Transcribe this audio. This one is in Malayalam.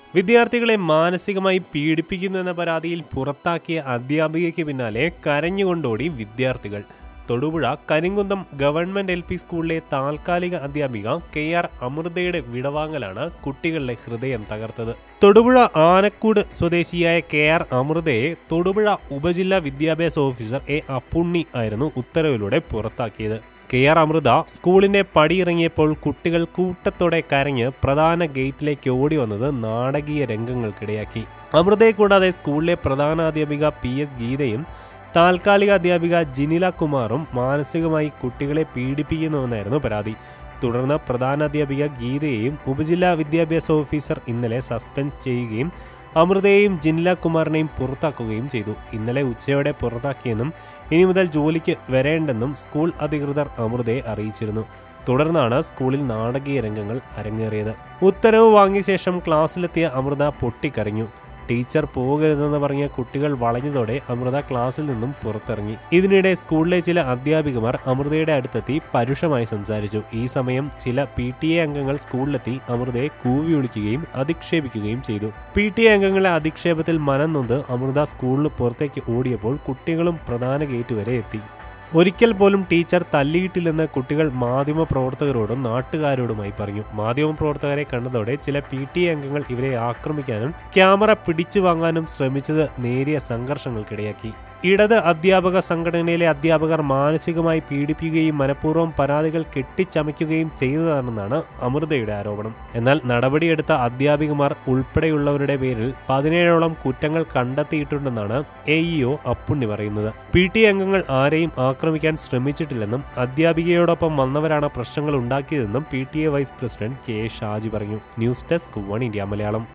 വിദ്യാർത്ഥികളെ മാനസികമായി പീഡിപ്പിക്കുന്നു എന്ന പരാതിയിൽ പുറത്താക്കിയ അധ്യാപികയ്ക്ക് പിന്നാലെ കരഞ്ഞുകൊണ്ടോടി വിദ്യാർത്ഥികൾ Thodupuzha Karimkunnam government L P സ്കൂളിലെ താൽക്കാലിക അധ്യാപിക കെ ആർ അമൃതയുടെ വിടവാങ്ങലാണ് കുട്ടികളുടെ ഹൃദയം തകർത്തത് തൊടുപുഴ ആനക്കൂട് സ്വദേശിയായ കെ ആർ അമൃതയെ തൊടുപുഴ ഉപജില്ലാ വിദ്യാഭ്യാസ ഓഫീസർ എ അപ്പുണ്ണി ആയിരുന്നു ഉത്തരവിലൂടെ പുറത്താക്കിയത് കെ ആർ അമൃത സ്കൂളിന്റെ പടിയിറങ്ങിയപ്പോൾ കുട്ടികൾ കൂട്ടത്തോടെ കരഞ്ഞ് പ്രധാന ഗേറ്റിലേക്ക് ഓടി വന്നത് നാടകീയ രംഗങ്ങൾക്കിടയാക്കി അമൃതയെ കൂടാതെ സ്കൂളിലെ പ്രധാനാധ്യാപിക പി എസ് ഗീതയും താൽക്കാലിക അധ്യാപിക ജിനില കുമാറും മാനസികമായി കുട്ടികളെ പീഡിപ്പിക്കുന്നുവെന്നായിരുന്നു പരാതി തുടർന്ന് പ്രധാനാധ്യാപിക ഗീതയെയും ഉപജില്ലാ വിദ്യാഭ്യാസ ഓഫീസർ ഇന്നലെ സസ്പെൻഡ് ചെയ്യുകയും അമൃതയെയും ജിനില കുമാറിനെയും പുറത്താക്കുകയും ചെയ്തു ഇന്നലെ ഉച്ചയോടെ പുറത്താക്കിയെന്നും ഇനി മുതൽ ജോലിക്ക് വരേണ്ടെന്നും സ്കൂൾ അധികൃതർ അമൃതയെ അറിയിച്ചിരുന്നു തുടർന്നാണ് സ്കൂളിൽ നാടകീയ രംഗങ്ങൾ അരങ്ങേറിയത് ഉത്തരവ് വാങ്ങിയ ശേഷം ക്ലാസ്സിലെത്തിയ അമൃത പൊട്ടിക്കരഞ്ഞു ടീച്ചർ പോകരുതെന്ന് പറഞ്ഞ കുട്ടികൾ വളഞ്ഞതോടെ അമൃത ക്ലാസ്സിൽ നിന്നും പുറത്തിറങ്ങി ഇതിനിടെ സ്കൂളിലെ ചില അധ്യാപികമാർ അമൃതയുടെ അടുത്തെത്തി പരുഷമായി സംസാരിച്ചു ഈ സമയം ചില പി ടി എ അംഗങ്ങൾ സ്കൂളിലെത്തി അമൃതയെ കൂവി വിളിക്കുകയും അധിക്ഷേപിക്കുകയും ചെയ്തു പി ടി എ അംഗങ്ങളെ അധിക്ഷേപത്തിൽ മനം നൊന്ത് അമൃത സ്കൂളിന് പുറത്തേക്ക് ഓടിയപ്പോൾ കുട്ടികളും പ്രധാന ഗേറ്റ് വരെ എത്തി ഒരിക്കൽ പോലും ടീച്ചർ തല്ലിയിട്ടില്ലെന്ന് കുട്ടികൾ മാധ്യമപ്രവർത്തകരോടും നാട്ടുകാരോടുമായി പറഞ്ഞു മാധ്യമപ്രവർത്തകരെ കണ്ടതോടെ ചില പി ടി എ അംഗങ്ങൾ ഇവരെ ആക്രമിക്കാനും ക്യാമറ പിടിച്ചു വാങ്ങാനും ശ്രമിച്ചത് നേരിയ സംഘർഷങ്ങൾക്കിടയാക്കി ഇടത് അധ്യാപക സംഘടനയിലെ അധ്യാപകർ മാനസികമായി പീഡിപ്പിക്കുകയും മനഃപൂർവ്വം പരാതികൾ കെട്ടിച്ചമയ്ക്കുകയും ചെയ്തതാണെന്നാണ് അമൃതയുടെ ആരോപണം എന്നാൽ നടപടിയെടുത്ത അധ്യാപികമാർ ഉൾപ്പെടെയുള്ളവരുടെ പേരിൽ പതിനേഴോളം കുറ്റങ്ങൾ കണ്ടെത്തിയിട്ടുണ്ടെന്നാണ് എ ഇഒ അപ്പുണ്ണി പറയുന്നത് പി ടി അംഗങ്ങൾ ആരെയും ആക്രമിക്കാൻ ശ്രമിച്ചിട്ടില്ലെന്നും അധ്യാപികയോടൊപ്പം വന്നവരാണ് പ്രശ്നങ്ങൾ ഉണ്ടാക്കിയതെന്നും P T A vice president K Shaji പറഞ്ഞു news desk one India Malayalam